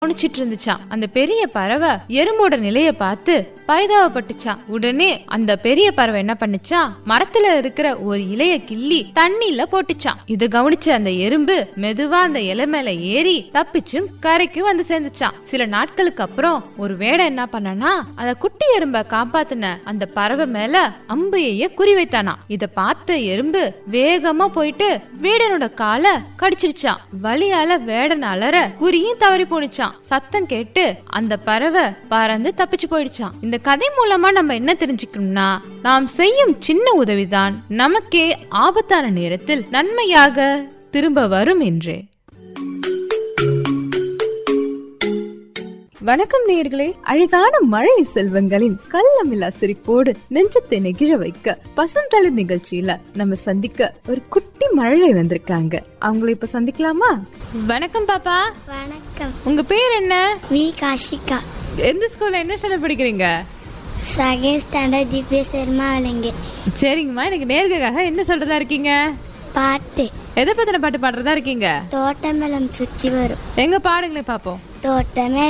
கவனிச்சிட்டு இருந்துச்சான் அந்த பெரிய பறவை எறும்போட நிலைய பார்த்து பரிதாபப்பட்டுச்சான் உடனே அந்த பெரிய பறவை என்ன பண்ணுச்சான் மரத்துல இருக்கிற ஒரு இலைய கிள்ளி தண்ணில போட்டுச்சான் இத கவனிச்ச அந்த எறும்பு மெதுவா அந்த இலை மேல ஏறி தப்பிச்சும் கரைக்கு வந்து சேர்ந்துச்சான் சில நாட்களுக்கு அப்புறம் ஒரு வேடை என்ன பண்ணனா அந்த குட்டி எறும்ப காப்பாத்தின அந்த பறவை மேல அம்பைய குறி வைத்தானா இத பார்த்த எறும்பு வேகமா போயிட்டு வேடனோட காலை கடிச்சிருச்சான் வலியால வேடன் அலற குறியும் தவறி போனுச்சான் சத்தம் கேட்டு அந்த பறவை பறந்து தப்பிச்சு போயிடுச்சான் இந்த கதை மூலமா நம்ம என்ன தெரிஞ்சுக்கணும்னா நாம் செய்யும் சின்ன உதவிதான் நமக்கே ஆபத்தான நேரத்தில் நன்மையாக திரும்ப வரும் என்றே வணக்கம் நேயர்களே அழகான மழை செல்வங்களின் கள்ளமில்லா சிரிப்போடு நெஞ்சத்தை நெகிழ வைக்க பசந்தளிர் நிகழ்ச்சியில நம்ம சந்திக்க ஒரு குட்டி மழை வந்திருக்காங்க அவங்கள இப்ப சந்திக்கலாமா வணக்கம் பாப்பா வணக்கம் உங்க பேர் என்ன வி காஷிகா எந்த ஸ்கூல்ல என்ன ஸ்டாண்டர்ட் படிக்கிறீங்க செகண்ட் ஸ்டாண்டர்ட் திவ்ய சர்மா விலங்கு சரிங்கம்மா எனக்கு நேர்களுக்காக என்ன சொல்றதா இருக்கீங்க பாட்டு எதை பத்தின பாட்டு பாடுறதா இருக்கீங்க தோட்டமெல்லாம் சுற்றி வரும் எங்க பாடுங்களே பாப்போம் தோட்டமே